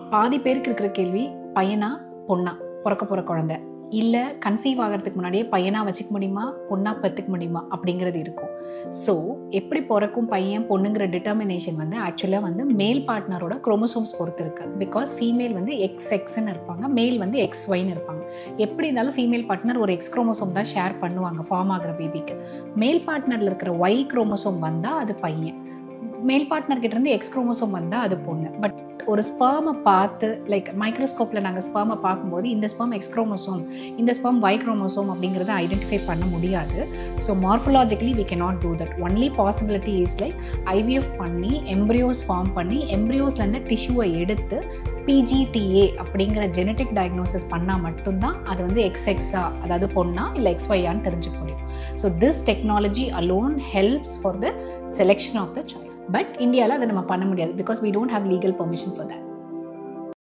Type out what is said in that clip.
பாதி பேருக்கு இருக்கிற கேள்வி பையனா பொண்ணா பிறக்க போகிற குழந்தை இல்லை கன்சீவ் ஆகிறதுக்கு முன்னாடியே பையனா வச்சுக்க முடியுமா பொண்ணா பெற்றுக்க முடியுமா அப்படிங்கிறது இருக்கும் ஸோ எப்படி பிறக்கும் பையன் பொண்ணுங்கிற டிட்டர்மினேஷன் வந்து ஆக்சுவலாக வந்து மேல் பார்ட்னரோட குரோமோசோம்ஸ் பொறுத்து இருக்கு பிகாஸ் ஃபீமேல் வந்து எக்ஸ் எக்ஸ்ன்னு இருப்பாங்க மேல் வந்து எக்ஸ் ஒய்னு இருப்பாங்க எப்படி இருந்தாலும் ஃபீமேல் பார்ட்னர் ஒரு எக்ஸ் குரோமோசோம் தான் ஷேர் பண்ணுவாங்க ஃபார்ம் ஆகிற பேபிக்கு மேல் பார்ட்னரில் இருக்கிற ஒய் குரோமோசோம் வந்தால் அது பையன் மேல் பார்ட்னர் கிட்ட இருந்து எக்ஸ் குரோமோசோம் வந்தால் அது பொண்ணு பட் ஒரு ஸ்பேமை பார்த்து லைக் மைக்ரோஸ்கோப்பில் நாங்கள் ஸ்பேமை பார்க்கும்போது இந்த ஸ்பேம் எக்ஸ் குரோமோசோம் இந்த ஸ்பேம் ஒய் குரோமோசோம் அப்படிங்கிறத ஐடென்டிஃபை பண்ண முடியாது so morphologically we cannot do that only possibility is like IVF பண்ணி எம்ப்ரியோஸ் ஃபார்ம் பண்ணி எம்ப்ரியோஸ்லேருந்து டிஷ்யூவை எடுத்து பிஜிடிஏ அப்படிங்கிற ஜெனட்டிக் டயக்னோசிஸ் பண்ணால் மட்டும்தான் அது வந்து எக்ஸ்எக்ஸா அதாவது பொண்ணா இல்லை எக்ஸ்ஒய்யான்னு தெரிஞ்சுக்க முடியும் so this technology alone helps for the selection of the choice but இந்தியாவில் அதை நம்ம பண்ண முடியாது because we don't have legal permission for that